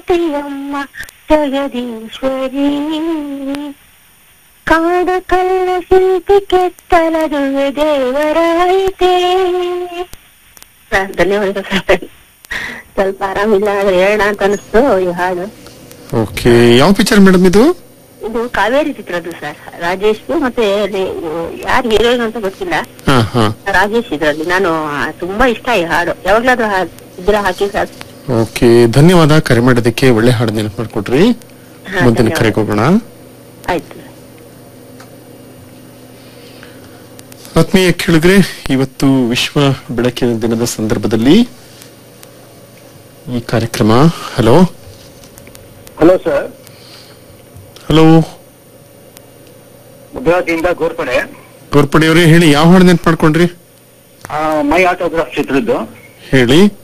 ಆರತಿಯಮ್ಮ ಜಗದೀಶ್ವರಿ ಕಾಡ ಕಲ್ಲ ಶಿಲ್ಪಿ ಕೆತ್ತಲದು ದೇವರಾಯಿತೆ ಸರ್ ಧನ್ಯವಾದ ಸರ್ ಸ್ವಲ್ಪ ಆರಾಮಿಲ್ಲ ಆದ್ರೆ ಹೇಳೋಣ ಅಂತ ಅನಿಸ್ತು ಈ ಹಾಡು ಓಕೆ ಯಾವ ಪಿಕ್ಚರ್ ಮೇಡಮ್ ಇದು ಇದು ಕಾವೇರಿ ಚಿತ್ರದ್ದು ಸರ್ ರಾಜೇಶ್ ಮತ್ತೆ ಯಾರು ಹೀರೋಯಿನ್ ಅಂತ ಗೊತ್ತಿಲ್ಲ ಹಾ ಹಾ ರಾಜೇಶ್ ಇದ್ರಲ್ಲಿ ನಾನು ಆ, ತುಂಬಾ ಇಷ್ಟ ಈ ಹಾಡು ಯಾವಾಗ್ಲಾದ್ರೂ ಹಾ- ಇದ್ರೆ ಹಾಕಿ ಸರ್ ಓಕೆ ಧನ್ಯವಾದ ಕರೆ ಮಾಡೋದಕ್ಕೆ ಒಳ್ಳೆ ಹಾಡು ನೆನಪು ಮಾಡ್ಕೊಟ್ರಿ ಹಾ, ಮುಂದಿನ ಧನ್ಯವಾದ. ಕರೆಗೆ ಹೋಗೋಣ ಆಯ್ತು ಆತ್ಮೀಯ ಕೇಳಿದ್ರೆ ಇವತ್ತು ವಿಶ್ವ ಬೆಳಕಿನ ದಿನದ ಸಂದರ್ಭದಲ್ಲಿ ಈ ಕಾರ್ಯಕ್ರಮ ಹಲೋ ಹಲೋ ಸರ್ ಹಲೋ ಗುಜರಾತಿಂದ ಗೋರ್ಪಡೆ ಗೋರ್ಪಡೆ ಅವರೇ ಹೇಳಿ ಯಾವ ಹಾಡು ನೆನಪು ಮಾಡ್ಕೊಂಡ್ರಿ ಮೈ ಆಟೋಗ್ರಾಫ್ ಚಿತ್ರದ್ದು ಹೇಳಿ